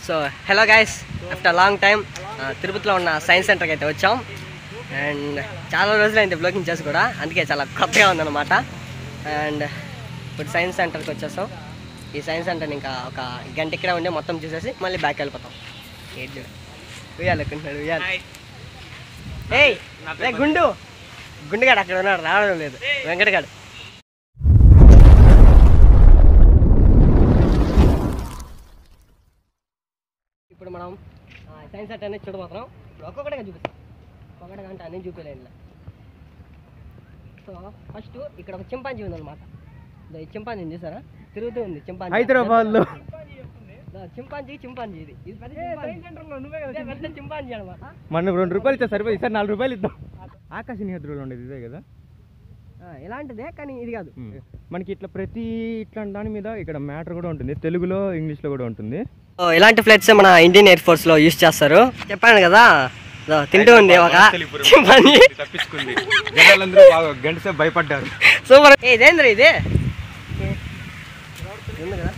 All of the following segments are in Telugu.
So hello guys after long time తిరుపతిలో ఉన్న సైన్స్ సెంటర్కి అయితే వచ్చాం అండ్ చాలా రోజులైంది బ్లాగింగ్ చేసి కూడా అందుకే చాలా కొత్తగా ఉందన్నమాట అండ్ ఇప్పుడు సైన్స్ సెంటర్కి వచ్చేసాం ఈ సైన్స్ సెంటర్ని ఇంకా ఒక గంట ఇక్కడే ఉండి మొత్తం చూసేసి మళ్ళీ బ్యాక్ వెళ్ళిపోతాం ఏంటి చూడు ఉయ్యాలి అనుకుంటున్నాడు ఉయ్యాలి ఏయ్ రే గుండు గుండుగాడు అక్కడ ఉన్నాడు రావడం లేదు వెంకటగాడు ఇప్పుడు మనం సైన్స్ సెంటర్ అనేది చూడబోతున్నాం ఇప్పుడు ఒక్కొక్కటిగా చూపిస్తాం ఒక్కొక్కటిగా అంటే అన్నీ చూపించలేదు ఇలా సో ఫస్ట్ ఇక్కడ ఒక చింపాంజీ ఉందన్నమాట ఇదో ఈ చింపాంజీని చూసారా తిరుగుతూ ఉంది చింపాంజీ హైదరాబాద్లో ఇదో చింపాంజీ చింపాంజీ ఇది ఇది పెద్ద చింపాంజీ ఇదే పెద్ద చింపాంజీ అనమాట మనం రెండు రూపాయలు ఇస్తే సరిపోయి సార్ నాలుగు రూపాయలు ఇద్దాం ఆకాశ నిహద్రులు ఉండేది ఇదే కదా ఇలాంటిదే కానీ ఇది కాదు మనకి ఇట్లా ప్రతి ఇట్లా దాని మీద ఇక్కడ మ్యాటర్ కూడా ఉంటుంది తెలుగులో ఇంగ్లీష్లో కూడా ఉంటుంది సో ఇలాంటి ఫ్లైట్స్ మన ఇండియన్ ఎయిర్ ఫోర్స్ లో యూస్ చేస్తారు చెప్పాను కదా ఇదో తింటూ ఉంది ఒక చింపాంజీ తప్పించుకుంది జనాలందరూ బాగా గంట సేపు భయపడ్డారు సూపర్ ఏ, ఇదేంద్ర ఇది ఉంది కదా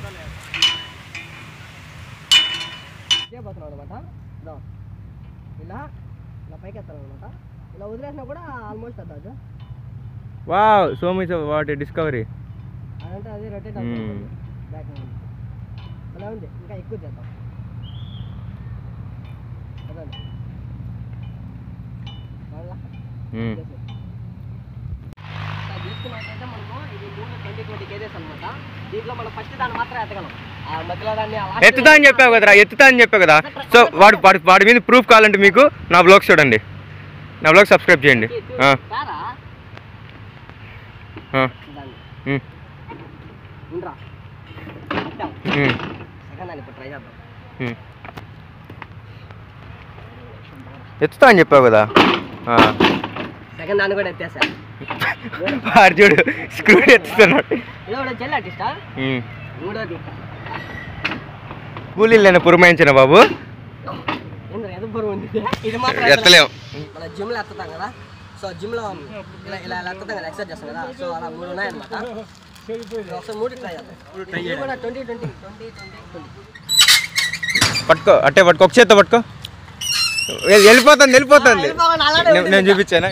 చేయబోతున్నాం అనమాట ఇదో ఇలా ఇలా పైకి ఎత్తాను అనమాట ఇలా వదిలేసినా కూడా ఆల్మోస్ట్ వద్దాదు wow so much what discovery అదంటే అది రొటేట్ Hmm. అవుతుంది బ్యాక్ అలా ఉంది ఇంకా ఎక్కువ చేద్దాం అదండి మళ్ళా చేసేయ్. అది తీసుకున్నట్టయితే మనము ఇది మూడు ట్వంటీ ట్వంటీ కేజెస్ అనమాట దీంట్లో మనం ఫస్ట్ దాన్ని మాత్రం ఎత్తగలం ఆ మధ్యలో దాన్ని ఆ last ఎత్తుతా అని చెప్పావు కదరా ఎత్తుతా అని చెప్పావు కదా సో వాడు వాడి వాడి మీద ప్రూఫ్ కావాలంటే మీకు నా బ్లాగ్ చూడండి నా బ్లాగ్ సబ్స్క్రైబ్ చేయండి చూ- చూ- ఆ, రారా? ఆ, దాన్ని ఉమ్, ఉండరా ఎత్తాం. ఉమ్, సెకండ్ దాన్ని ఇప్పుడు ట్రై చేద్దాం ఉమ్. ఎత్తుతా అని చెప్పావు కదా ఆ. సెకండ్ దాన్ని కూడా ఎత్తేసా వాడు చూడు స్క్రూ ఎత్తుతున్నాడు ఇది కూడా జెల్ ఆర్టిస్టా ఉమ్. మూడోది కూలీలు నేను పురమాయించిన బాబు ఏంద్ర ఎంత బరువు ఉంది ఇది మాత్రం ఎత్తలేం మన జిమ్లో ఎత్తుతాం కదా సో జిమ్లో ఇలా ఇలా ఇలా ఎత్తుతాం కదా ఎక్సర్సైజ్ చేస్తాం కదా సో అలా మూడు ఉన్నాయన్నమాట ఒకసారి మూడు ట్రై చేద్దాం ఇది కూడా twenty twenty twenty twenty twenty పట్టుకో అట్టే పట్టుకో ఒక చేత్తో పట్టుకో వె- వెళ్ళిపోతుంది వెళ్ళిపోతుంది వెళ్ళిపోవాలి, అలానే నేను- ఉంది నేను ఇంకా. చూపించానా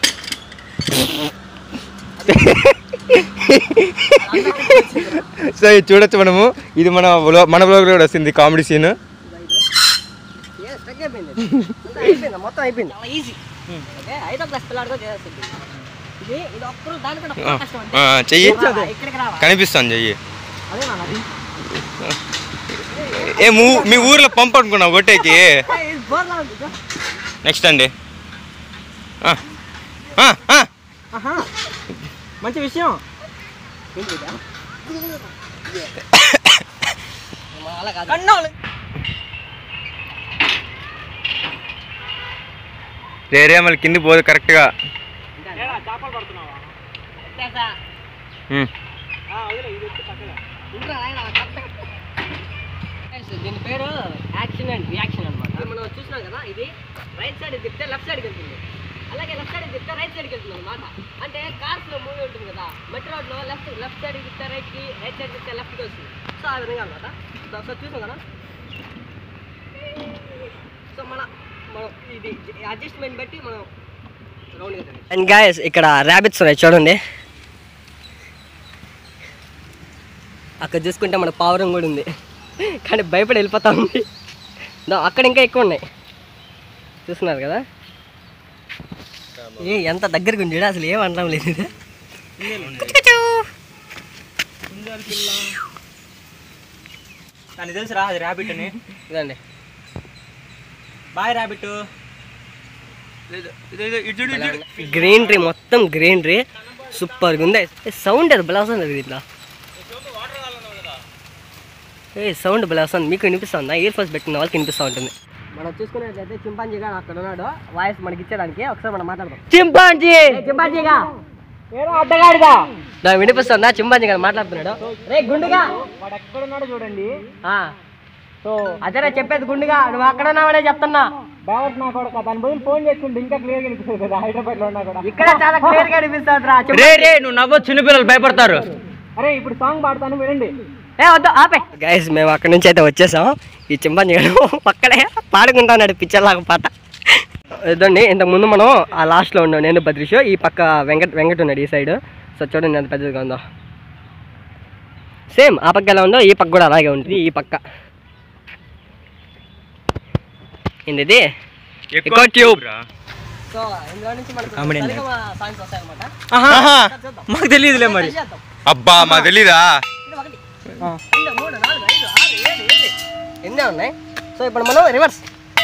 సో ఇది చూడొచ్చు మనము ఇది మన vlog- మన బ్లాగ్ కూడా వస్తుంది కామెడీ సీన్ ఏ స్ట్రక్ అయిపోయింది అంతా అయిపోయింది మొత్తం అయిపోయింది చాలా ఈజీ ఓకే ఐదో క్లాస్ పిల్లాడితో చేస్తుంది ఇది ఇది ఒక్కరు దానికంటే ఒక్క కష్టం అంతే చెయ్యి రావా, ఇక్కడికి రావా కనిపిస్తాను చెయ్యి అదే నాన్న అది ఏ మూ మీ ఊర్లో పంప్ అనుకున్నావు గొట్టేకి ఏయ్, ఇది బోర్లా ఉంది ఇదో. నెక్స్ట్ అండి ఆ, ఆ, ఆ. ఆహా మంచి విషయం ఏంటి ఇది? మన వల్ల కాదు. రే రే మళ్ళీ కింది పోదు కరెక్ట్గా ఎత్తేసా. ఉమ్. ఉండరా నాయనా, కరెక్ట్. Guys, దీని పేరు యాక్షన్ అండ్ రియాక్షన్ అనమాట మనం చూసినాం కదా ఇది రైట్ సైడ్ తిప్పితే లెఫ్ట్ సైడ్కి వెళ్తుంది అలాగే లెఫ్ట్ సైడ్ తిప్పితే రైట్ సైడ్కి వెళ్తుంది అనమాట అంటే కార్స్ లో మూవీ ఉంటుంది కదా మెట్రో రోడ్ లో లెఫ్ట్ లెఫ్ట్ సైడ్ తిప్పితే రైట్ కి రైట్ సైడ్ తిప్పితే లెఫ్ట్ కి వస్తుంది సో ఆ విధంగా అనమాట సో ఒకసారి చూసాం కదా సో మన మనం ఇది అడ్జస్ట్మెంట్ బట్టి మనం రౌండ్ అండ్ గాయస్ ఇక్కడ ర్యాబిట్స్ ఉన్నాయి చూడండి అక్కడ చూసుకుంటే మన పావురం కూడా ఉంది కానీ భయపడి వెళ్ళిపోతా ఉంది దో అక్కడ ఇంకా ఎక్కువ ఉన్నాయి చూస్తున్నారు కదా ఏ ఎంత దగ్గరికి ఉంది చూడు, అసలు ఏం అనడం లేదు ఇది. నాకు తెలుసురా అది ర్యాబిట్ అని ఇదండి బాయ్ ర్యాబిట్ గ్రీనరీ మొత్తం గ్రీనరీ సూపర్గా ఉంది సౌండ్ అది భలే వస్తుంది దీంట్లో ఏ సౌండ్ భలే వస్తుంది మీకు వినిపిస్తుంది ఇయర్ ఫోన్స్ పెట్టిన వాళ్ళకి వినిపిస్తూ ఉంటుంది మనం చూసుకున్నట్లయితే చింపాంజీ గారు అక్కడ ఉన్నాడు వాయిస్ మనకి ఇచ్చేదానికి ఒకసారి మనం మాట్లాడదాం చింపాంజీ చింపాంజీగా అడ్డగాడిదా నాకు వినిపిస్తుందా చింపాంజీ గారు మాట్లాడుతున్నాడు రే గుండుగా వాడు ఎక్కడున్నాడో చూడండి ఆ. అదేరా చెప్పేది గుండుగా నువ్వు అక్కడ ఉన్నావనే చెప్తున్నా బావట్ నా కొడుకు దాని బదులు ఫోన్ చేసుకుంటే ఇంకా క్లియర్ కనిపిస్తుంది కదా హైదరాబాద్ లో ఉన్నా కూడా ఇక్కడ చాలా క్లియర్ గా అనిపిస్తుంది రా రే రే నువ్వు నవ్వు చిన్నపిల్లలు భయపడతారు అరే ఇప్పుడు సాంగ్ పాడతాను వినండి ఏ వద్దు ఆపే గైస్ మేము అక్కడి నుంచి అయితే వచ్చేసాం ఈ చింపాంజీగాడు పక్కనే పాడుకుంటాడు పిచ్చర్లాగా పాట ఇదండి ఇంతకు ముందు మనం ఆ లాస్ట్లో ఉన్నాం నేను బద్రిష్ ఈ పక్క వెంకట్ వెంకట్ ఉన్నాడు ఈ సైడ్ సో చూడండి ఎంత పెద్దదిగా ఉందో సేమ్ ఆ పక్క ఎలా ఉందో ఈ పక్క కూడా అలాగే ఉంటుంది ఈ పక్క ఏంది ఇది ఎక్కువ ట్యూబ్ సో ఇందులో నుంచి మనకు Comedy అండి. సరిగమ సాంగ్స్ వస్తాయన్నమాట మాకు తెలియదులే మరి చేద్దాం. అబ్బా మా తెలీదా ఇది ఒకటి రెండు మూడు నాలుగు ఐదు ఆరు ఏడు ఎనిమిది ఎన్నే ఉన్నాయి సో ఇప్పుడు మనం రివర్స్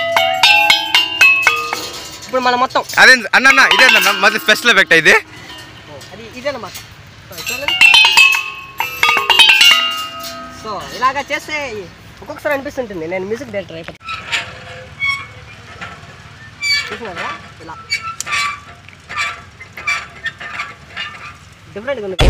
ఇప్పుడు మనం మొత్తం అదే అన్న అన్న ఇదే అన్న మాది స్పెషల్ ఎఫెక్ట్ ఇది అది ఇదేనమాట సో చూడండి సో ఇలాగా చేస్తే ఒక్కొక్కసారి అనిపిస్తుంటుంది నేను మ్యూజిక్ డైరెక్టర్ అయిపోతాను చూసినారా ఇలా డిఫరెంట్గా ఉంది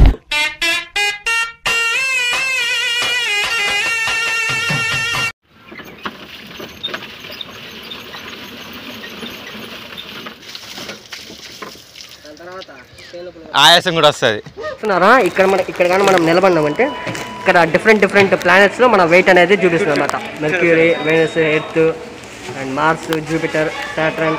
దాని తర్వాత చేనుపులు ఆయాసం కూడా వస్తుంది చూస్తున్నారా ఇక్కడ మన ఇక్కడ కానీ మనం నిలబడినామంటే ఇక్కడ డిఫరెంట్ డిఫరెంట్ ప్లానెట్స్లో మన వెయిట్ అనేది చూపిస్తుంది అనమాట Mercury Venus Earth and Mars Jupiter Saturn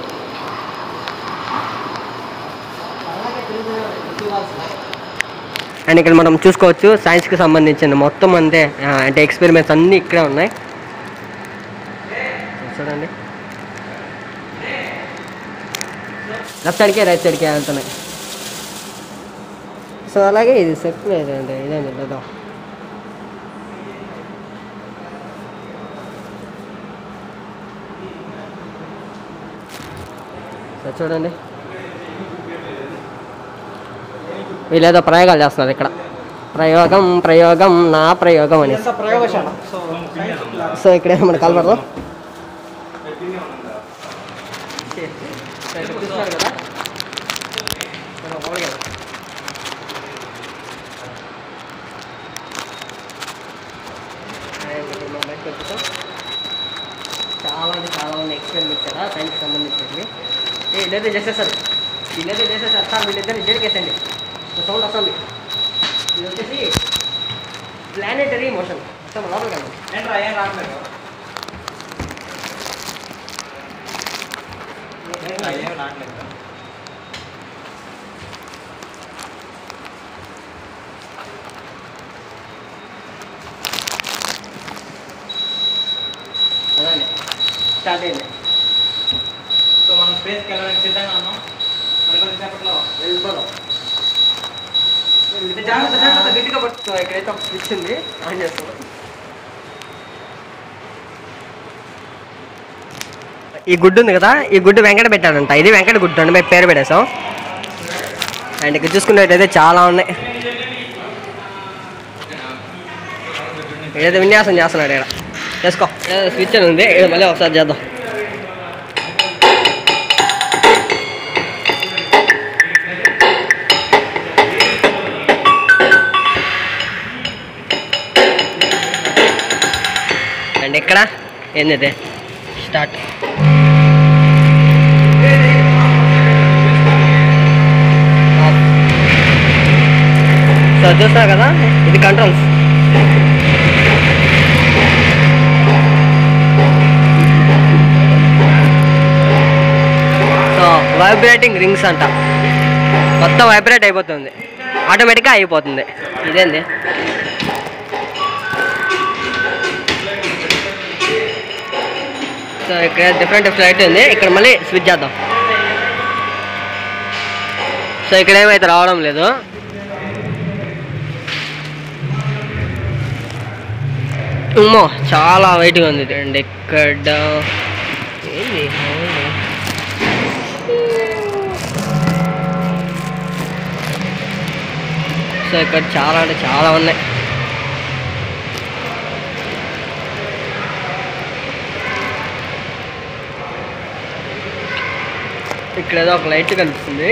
and ఇక్కడ మనం చూసుకోవచ్చు సైన్స్కి సంబంధించిన మొత్తం అంతే ఆ, అంటే ఎక్స్పెరిమెంట్స్ అన్నీ ఇక్కడే ఉన్నాయి చూడండి లెఫ్ట్ సైడ్కే రైట్ సైడ్కే వెళ్తున్నాయి సో అలాగే ఇది సెట్ లేదండి ఇదేంటి లేదా సో చూడండి వీళ్ళేదో ప్రయోగాలు చేస్తున్నారు ఇక్కడ ప్రయోగం ప్రయోగం నా ప్రయోగం అని ప్రయోగశాల సో సో ఇక్కడ మన కలపడదు చూస్తున్నారు కదా మనం ఒకటిగా. And ఇప్పుడు మనం బయటకు వచ్చేసాం. చాలా అంటే చాలా ఉన్నాయి ఎక్స్పెరిమెంట్స్ కదా సైన్స్కి సంబంధించినవి ఏ ఇదైతే చేసేసారు వీళ్ళైతే చేసేసారు సార్ వీళ్ళిద్దరిని జైలుకేసండి సౌండ్ వస్తుంది ఇది వచ్చేసి ప్లానెటరీ మోషన్ మొత్తం లోపలికి వెళ్ళండి ఏంట్రా ఏం రావట్లేదు ఏంట్రా ఏం రావట్లేదు అలానే స్టార్ట్ అయింది సో మనం స్పేస్కి వెళ్ళడానికి సిద్ధంగా ఉన్నాం మరి కొద్దిసేపట్లో వెళ్ళిపోదాం ఇది జాగ్రత్త జాగ్రత్త గట్టిగా పట్టుకో ఇక్కడైతే ఒక స్విచ్ ఉంది ఆన్ చేస్తాం ఈ గుడ్డు ఉంది కదా ఈ గుడ్డు వెంకట పెట్టాడంట ఇది వెంకట గుడ్డు అండి మేము పేరు పెట్టేసాం అండ్ ఇక్కడ చూసుకున్నట్టయితే చాలా ఉన్నాయి ఏదో విన్యాసం చేస్తున్నాడు ఇక్కడ చేసుకో ఏదో స్విచ్ అని ఉంది ఇది మళ్ళీ ఒకసారి చేద్దాం అండ్ ఇక్కడ ఏంది స్టార్ట్ సో చూస్తున్నా కదా ఇది కంట్రోల్స్ సో వైబ్రేటింగ్ రింగ్స్ అంట మొత్తం వైబ్రేట్ అయిపోతుంది ఆటోమేటిక్గా అయిపోతుంది ఇదేంది సో ఇక్కడ డిఫరెంట్ ఫ్లైట్ ఉంది ఇక్కడ మళ్ళీ స్విచ్ చేద్దాం సో ఇక్కడ ఏమైతే రావడం లేదు ఉమ్మో చాలా వెయిట్గా ఉంది అండ్ ఇక్కడ ఏంది సో ఇక్కడ చాలా అంటే చాలా ఉన్నాయి ఇక్కడ ఏదో ఒక లైట్ కనిపిస్తుంది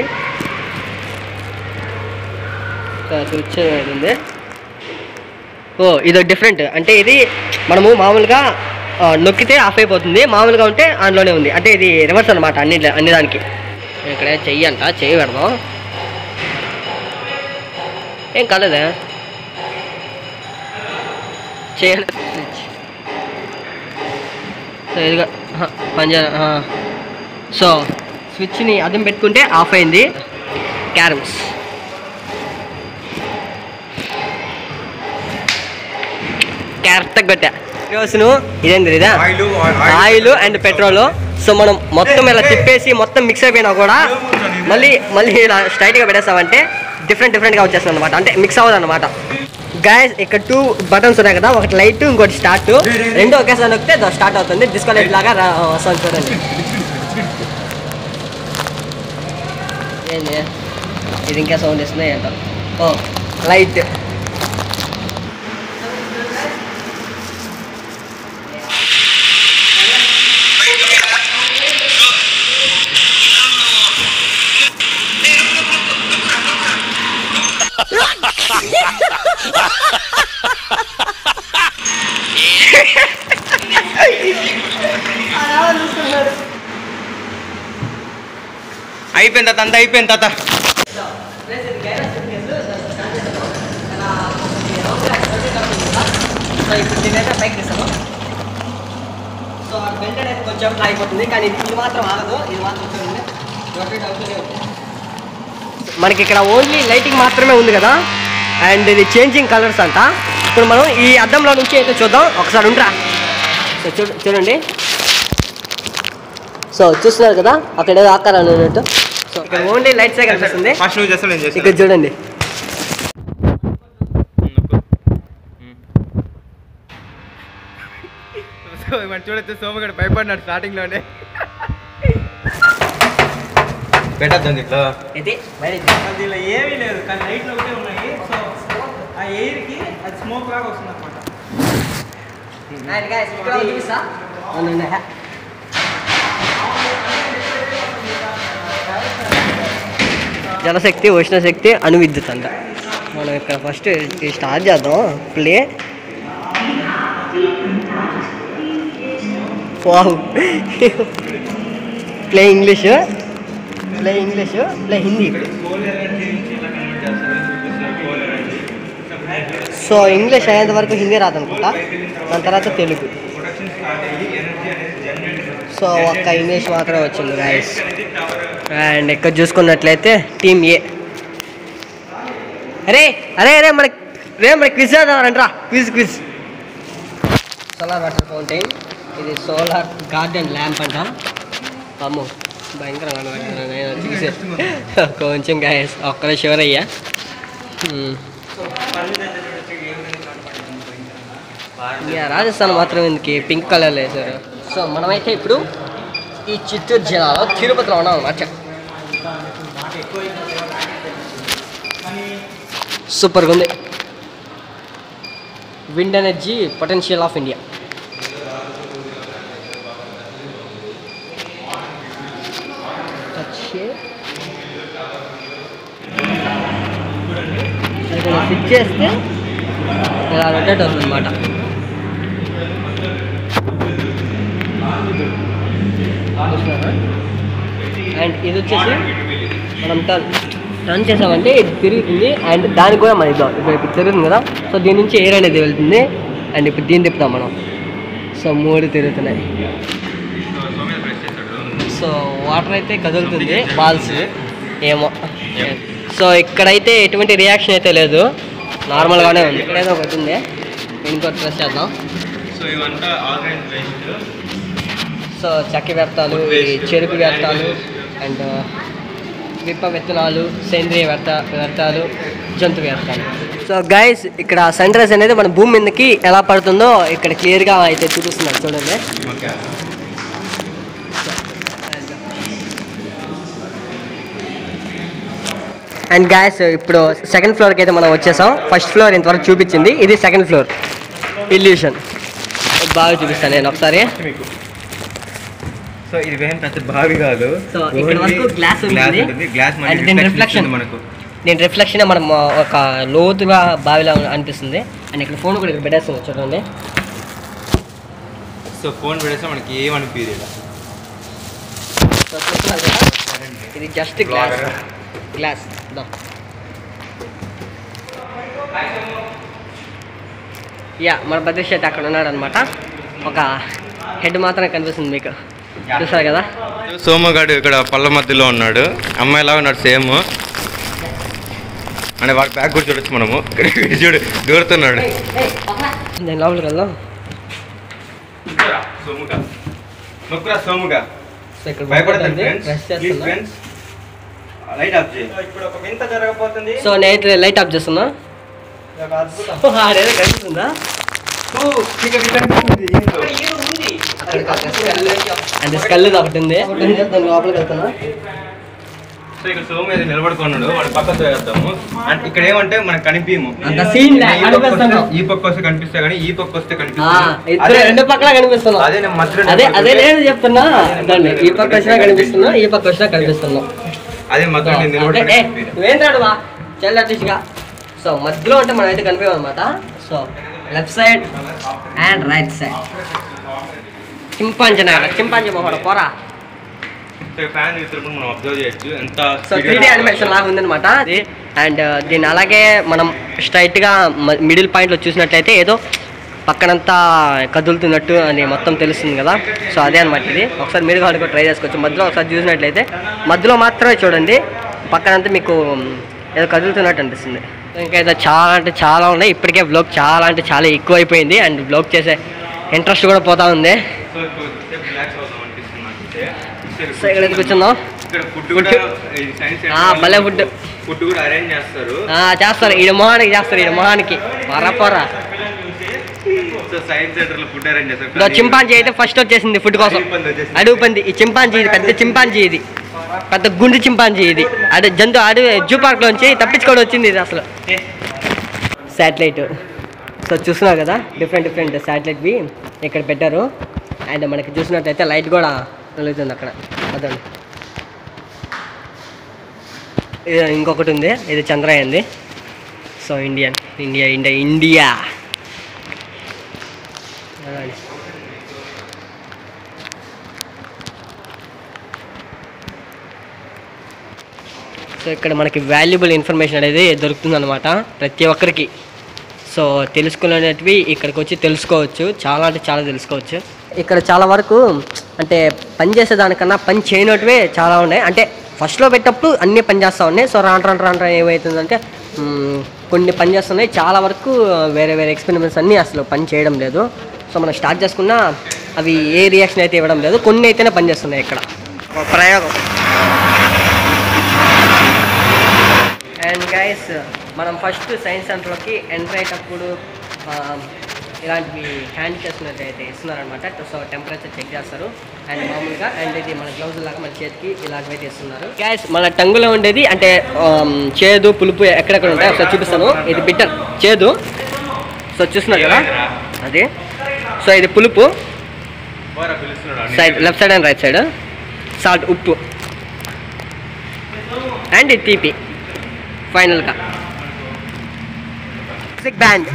సో స్విచ్ ఉంది ఓ ఇది డిఫరెంట్ అంటే ఇది మనము మామూలుగా ఆ, నొక్కితే ఆఫ్ అయిపోతుంది మామూలుగా ఉంటే అందులోనే ఉంది అంటే ఇది రివర్స్ అనమాట అన్ని అన్ని దానికి ఇక్కడ చెయ్యి అంట చెయ్యి పెడదాం ఏం కాలేదా చేయాలి స్విచ్ సో ఇదిగా పంజా సో స్విచ్ని అదం పెట్టుకుంటే ఆఫ్ అయింది క్యారమ్స్ కరెక్ట్గా కొట్టా రోజును ఇదేంటి ఇదా ఆయిల్ అండ్ పెట్రోల్ సో మనం మొత్తం ఇలా తిప్పేసి మొత్తం మిక్స్ అయిపోయినా కూడా మళ్ళీ మళ్ళీ ఇలా స్ట్రైట్గా పెట్టేస్తామంటే డిఫరెంట్ డిఫరెంట్గా వచ్చేస్తుంది అనమాట అంటే మిక్స్ అవ్వదు అనమాట గాయస్ ఇక్కడ టూ బటన్స్ ఉన్నాయి కదా ఒకటి లైట్ ఇంకోటి స్టార్ట్ రెండు ఒకేసారి నొక్కితే స్టార్ట్ అవుతుంది డిస్కో లైట్ లాగా రా- వస్తుంది చూడండి ఏంది ఇది ఇంకా సౌండ్ ఇస్తుంది ఏంటో ఓ లైట్ అయిపోయింది తాత అంతా అయిపోయింది తాత సో ఇప్పుడు దీనైతే పైకి తీస్తాను సో ఆ బెల్ట్ అనేది కొంచెం అయిపోతుంది కానీ ఇది మాత్రం ఆగదు ఇది మాత్రం చూడండి రొటేట్ అవుతూనే ఉంది మనకి ఇక్కడ ఓన్లీ లైటింగ్ మాత్రమే ఉంది కదా అండ్ ఇది చేంజింగ్ కలర్స్ అంట ఇప్పుడు మనం ఈ అద్దంలో నుంచి అయితే చూద్దాం ఒకసారి ఉండరా సో చూడ చూడండి సో చూస్తున్నారు కదా అక్కడ ఏదో ఆకారాలు ఉన్నట్టు సో ఇక్కడ ఓన్లీ లైట్సే కనిపిస్తుంది ఫస్ట్ నువ్వు చేస్తాను నేను ఇక్కడ చూడండి సో మరి చూడొచ్చు సోమగడ భయపడినాడు స్టార్టింగ్ లోనే పెట్టద్దు ఇట్లా ఇది బయట దీనిలో ఏమీ లేదు కానీ లైట్లు ఒకటే ఉన్నాయి సో ఆ ఎయిర్కి అది స్మోక్ లాగా వస్తుంది అనమాట And guys, ఇక్కడ ఒకటి చూపిస్తా. అవునండి. జలశక్తి ఉష్ణశక్తి అణువిద్యుత్ అంట మనం ఇక్కడ ఫస్ట్ స్టార్ట్ చేద్దాం play wow play English play English play Hindi so English అయ్యేంత వరకు హిందీ రాదనుకుంటా దాని తర్వాత తెలుగు సో ఒక్క ఇంగ్లీష్ మాత్రమే వచ్చింది గాయస్ అండ్ ఇక్కడ చూసుకున్నట్లయితే టీమ్ ఏ అరే అరే అరే మనకి రే మనకి క్విజ్ అంటారా quiz quiz solar water fountain ఇది సోలార్ గార్డెన్ ల్యాంప్ అంట అమ్మో భయంకరంగా కనబడుతుంది నేను చూసే కొంచెం గాయస్ ఒక్కరే షూర్ అయ్యా Hmm. ఇక రాజస్థాన్ మాత్రం ఇందుకు పింక్ కలర్ వేశారు సో మనమైతే ఇప్పుడు ఈ చిత్తూరు జిల్లాలో తిరుపతిలో ఉన్నాం అన్నమాట సూపర్గా ఉంది wind energy potential of India switch చేస్తే ఇలా రొటేట్ అవుతుంది అనమాట అండ్ ఇది వచ్చేసి మనం టర్న్ టర్న్ చేసామంటే ఇది తిరుగుతుంది అండ్ దానికి కూడా మన ఇద్దాం ఇప్పుడు ఇప్పుడు తిరుగుతుంది కదా సో దీని నుంచి ఎయిర్ అనేది వెళ్తుంది అండ్ ఇప్పుడు దీన్ని తిప్పుతాం మనం సో మూడు తిరుగుతున్నాయి సో వాటర్ అయితే కదులుతుంది బాల్స్ ఏమో సో ఇక్కడైతే ఎటువంటి రియాక్షన్ అయితే లేదు నార్మల్గానే ఉంది ఇక్కడ ఏదో ఒకటి ఉంది ఇంకోటి ప్రెస్ చేద్దాం సో ఇవంతా ఆర్గనైజ్ వేస్ట్ సో చక్కె వ్యర్థాలు ఈ చెరుకు వ్యర్థాలు అండ్ విప్ప విత్తనాలు సేంద్రియ వ్యర్థ వ్యర్థాలు జంతు వ్యర్థాలు సో గైస్ ఇక్కడ సన్ రైజ్ అనేది మన భూమి మీదకి ఎలా పడుతుందో ఇక్కడ క్లియర్గా అయితే చూపిస్తున్నారు చూడండి ఓకే అండ్ గ్యాస్ ఇప్పుడు సెకండ్ ఫ్లోర్కి అయితే మనం వచ్చేసాం ఫస్ట్ ఫ్లోర్ ఇంతవరకు చూపించింది ఇది సెకండ్ ఫ్లోర్ ఇల్యూషన్ బాగా చూపిస్తాను నేను ఒకసారి మీకు సో ఇది వేం పెద్ద బావి కాదు సో ఇక్కడ వరకు గ్లాస్ గ్లాస్ ఉంటుంది ఉంటుంది గ్లాస్ అండ్ దీని రిఫ్లెక్షన్ మనకు దీని రిఫ్లెక్షన్ మనం ఒక లోతుగా బావిలా అనిపిస్తుంది అండ్ ఇక్కడ ఫోన్ కూడా ఇక్కడ పెట్టేస్తుంది చూడండి సో ఫోన్ పెడితే మనకి ఏమనిపించదు ఇలా సో చూస్తున్నారు కదా ఇది జస్ట్ గ్లాస్ Blogger. గ్లాస్ దా యా మన బద్రీ షెట్ అక్కడ ఉన్నాడు అనమాట ఒక హెడ్ మాత్రం కనిపిస్తుంది మీకు చూసారు కదా సోమగాడు ఇక్కడ పళ్ళ మధ్యలో ఉన్నాడు అమ్మాయిలా ఉన్నాడు సేమ్ అంటే వాడి బ్యాగ్ కూడా చూడొచ్చు మనము చూడు దూరుతున్నాడు నేను లోపలికి వెళ్దాం సోముగా నొక్కురా సోముగా సో ఇక్కడ భయపడతాను బ్రష్ చేస్తున్నా లైట్ ఆఫ్ చేయి ఇప్పుడు ఒక వింత జరగబోతుంది సో నేను లైట్ ఆఫ్ చేస్తున్నా ఇది ఒక అద్భుతం అదేదో కనిపిస్తుందా అంటే స్కల్ ఒకటి ఉంది దాని లోపలికి వెళ్తున్నా సో ఇక్కడ సోము ఏదో నిలబడుకున్నాడు వాడు పక్కన వేద్దాము అంటే ఇక్కడ ఏమంటే మనకు కనిపించము అంత scene లే, ఈ పక్క వస్తే- కనిపిస్తున్నాం. ఈ పక్క వస్తే కనిపిస్తా కానీ ఈ పక్క వస్తే ఆ, కనిపిస్తుంది ఇద్దరు రెండు పక్కల కనిపిస్తున్నాం అదే నేను మధ్యలో అదే అదే నిలబడుకుంటే- నేను చెప్తున్నా దాన్ని ఈ పక్క వచ్చినా కనిపిస్తున్నా ఈ పక్క వచ్చినా కనిపిస్తున్నాం అదే మధ్యలో నేను అంటే, ఏ, నిలబడుకుంటే నువ్వేంటాడు వా చల్ల అట్లీస్ట్గా సో మధ్యలో అంటే మనం అయితే కనిపించాం అనమాట so left side and right side chimpanzee నగర్ చింపాంజీ మొహడ పోరా ఫ్యాన్ చూసినప్పుడు మనం అబ్జర్వ్ చేయొచ్చు ఎంత సో త్రీ డీ యానిమేషన్ లాగా ఉందన్నమాట అది అండ్ దీన్ని అలాగే మనం స్ట్రైట్గా మిడిల్ పాయింట్లో చూసినట్లయితే ఏదో పక్కనంతా కదులుతున్నట్టు అని మొత్తం తెలుస్తుంది కదా సో అదే అనమాట ఇది ఒకసారి మీరు కూడా ట్రై చేసుకోవచ్చు మధ్యలో ఒకసారి చూసినట్లయితే మధ్యలో మాత్రమే చూడండి పక్కనంతా మీకు ఏదో కదులుతున్నట్టు అనిపిస్తుంది ఇంకా ఏదో చాలా అంటే చాలా ఉన్నాయి ఇప్పటికే బ్లాగ్ చాలా అంటే చాలా ఎక్కువ అయిపోయింది అండ్ బ్లాగ్ చేసే ఇంట్రెస్ట్ కూడా పోతా ఉంది సో ఇప్పుడు సేపు రిలాక్స్ అవుదాం అనిపిస్తుంది నాకైతే. సో ఇక్కడ కూర్చుందాం ఇక్కడ ఫుడ్ కూడా ఇది సైన్స్ ఆ, భలే food. ఫుడ్ కూడా అరేంజ్ చేస్తారు ఆ, చేస్తారు ఈడ మొహానికి చేస్తారు ఈడ మొహానికి పొర పొర సో సైన్స్ సెంటర్ లో ఫుడ్ అరేంజ్ చేస్తారు ఇదో చింపాంజీ అయితే ఫస్ట్ వచ్చేసింది ఫుడ్ కోసం అడవి పంది వచ్చేసింది. అడుగు పంది ఈ చింపాంజీ ఇది పెద్ద చింపాంజీ ఇది పెద్ద గుండు చింపాంజీ ఇది అదే జంతు అడవి జూ పార్క్ లోంచి తప్పించుకొని వచ్చింది ఇది అసలు శాటిలైట్ సో చూస్తున్నారు కదా డిఫరెంట్ డిఫరెంట్ శాటిలైట్వి ఇక్కడ పెట్టారు అండ్ మనకి చూసినట్టయితే లైట్ కూడా వెలుగుతుంది అక్కడ అదండి ఇది ఇంకొకటి ఉంది ఇది చంద్రయాన్ది so Indian India India India అదండి సో ఇక్కడ మనకి వాల్యుబుల్ ఇన్ఫర్మేషన్ అనేది దొరుకుతుంది అనమాట ప్రతి ఒక్కరికి సో తెలుసుకునేటివి ఇక్కడికి వచ్చి తెలుసుకోవచ్చు చాలా అంటే చాలా తెలుసుకోవచ్చు ఇక్కడ చాలా వరకు అంటే పని చేసేదానికన్నా పని చేయనటివే చాలా ఉన్నాయి అంటే ఫస్ట్లో పెట్టినప్పుడు అన్నీ పని చేస్తూ ఉన్నాయి సో రాను రాను రాను రాను ఏమవుతుందంటే మ్, కొన్ని పని చేస్తున్నాయి చాలా వరకు వేరే వేరే ఎక్స్పెరిమెంట్స్ అన్నీ అసలు పని చేయడం లేదు సో మనం స్టార్ట్ చేసుకున్నా అవి ఏ రియాక్షన్ అయితే ఇవ్వడం లేదు కొన్ని అయితేనే పని చేస్తున్నాయి ఇక్కడ ఒక ప్రయోగం అండ్ గైస్ మనం ఫస్ట్ సైన్స్ సెంటర్లోకి ఎంటర్ అయ్యేటప్పుడు ఆ, ఇలాంటివి హ్యాండ్ చేసుకున్నట్టయితే ఇస్తున్నారనమాట సో టెంపరేచర్ చెక్ చేస్తారు అండ్ మామూలుగా అండ్ ఇది మన గ్లౌజ్ లాగా మన చేతికి ఇలాంటివి అయితే ఇస్తున్నారు గ్యాస్ మన టంగులో ఉండేది అంటే ఆమ్, చేదు పులుపు ఎక్కడెక్కడ ఉంటాయి ఒకసారి చూపిస్తాను ఇది బిట్టర్ చేదు సో చూస్తున్నారు కదా అది సో ఇది పులుపు పోరా పిలుస్తున్నాడు side left side and right side salt ఉప్పు అండ్ ఇది తీపి ఫైనల్గా music band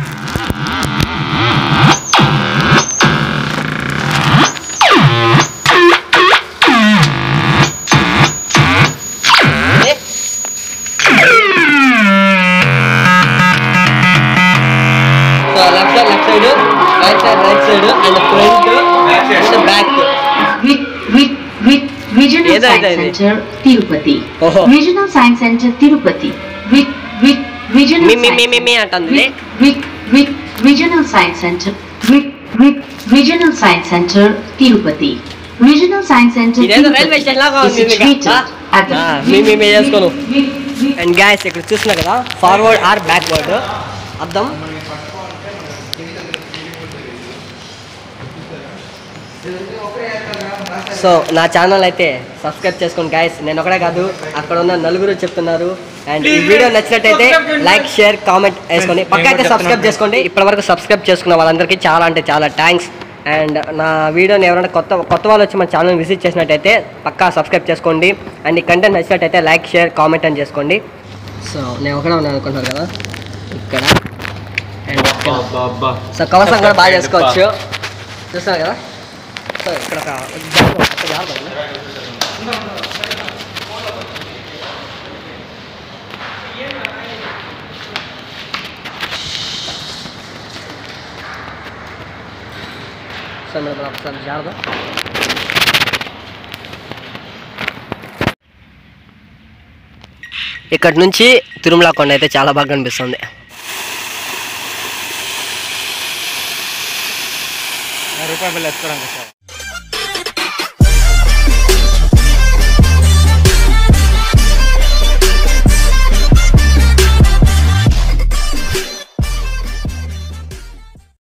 so left side left side right side right side and front and back Ri- Ri- Ri- Regional ఏదో Science ఇది. Center, Tirupati. ఓహో. Regional Science Center, Tirupati. Ri- Ri- Regional మీ మీ Science మీ మీ మీ అంటుంది Ri- Ri- Ri- Regional Science Center. Ri- Ri- Regional Science Center, Tirupati. Regional Science Center, ఇదేదో రైల్వే స్టేషన్ లాగా is ఉంది ఇది. situated ఆ? at the ఆ, మీ మీ మీ చేసుకోను Ri- Ri- అండ్ గ్యాస్ ఇక్కడ చూస్తున్నారు కదా ఫార్వర్డ్ ఆర్ బ్యాక్వర్డ్ అర్థం సో నా ఛానల్ అయితే సబ్స్క్రైబ్ చేసుకోండి గాయస్ నేను ఒకడే కాదు అక్కడ ఉన్న నలుగురు చెప్తున్నారు అండ్ ఈ వీడియో నచ్చినట్టయితే లైక్ షేర్ కామెంట్ వేసుకోండి పక్క అయితే సబ్స్క్రైబ్ చేసుకోండి ఇప్పటివరకు సబ్స్క్రైబ్ చేసుకున్న వాళ్ళందరికీ చాలా అంటే చాలా థ్యాంక్స్ అండ్ నా వీడియోని ఎవరైనా కొత్త కొత్త వాళ్ళు వచ్చి మన ఛానల్ విజిట్ చేసినట్టయితే పక్కా సబ్స్క్రైబ్ చేసుకోండి అండ్ ఈ కంటెంట్ నచ్చినట్టయితే లైక్ షేర్ కామెంట్ అని చేసుకోండి సో నేను ఒకడే ఉన్నాను అనుకుంటారు కదా ఇక్కడ అండ్ ఇక్కడ అబ్బా సో కవసం కూడా బాగా చేసుకోవచ్చు చూస్తున్నారు కదా సో ఇక్కడ ఒక జార్ ఉంది, ఒక జార్ ఉంది. చూపిస్తాను మేడం ఒకసారి జాగ్రత్త ఇక్కడ నుంచి తిరుమల కొండ అయితే చాలా బాగా కనిపిస్తుంది రూపాయి బిల్ వేసుకోవడానికి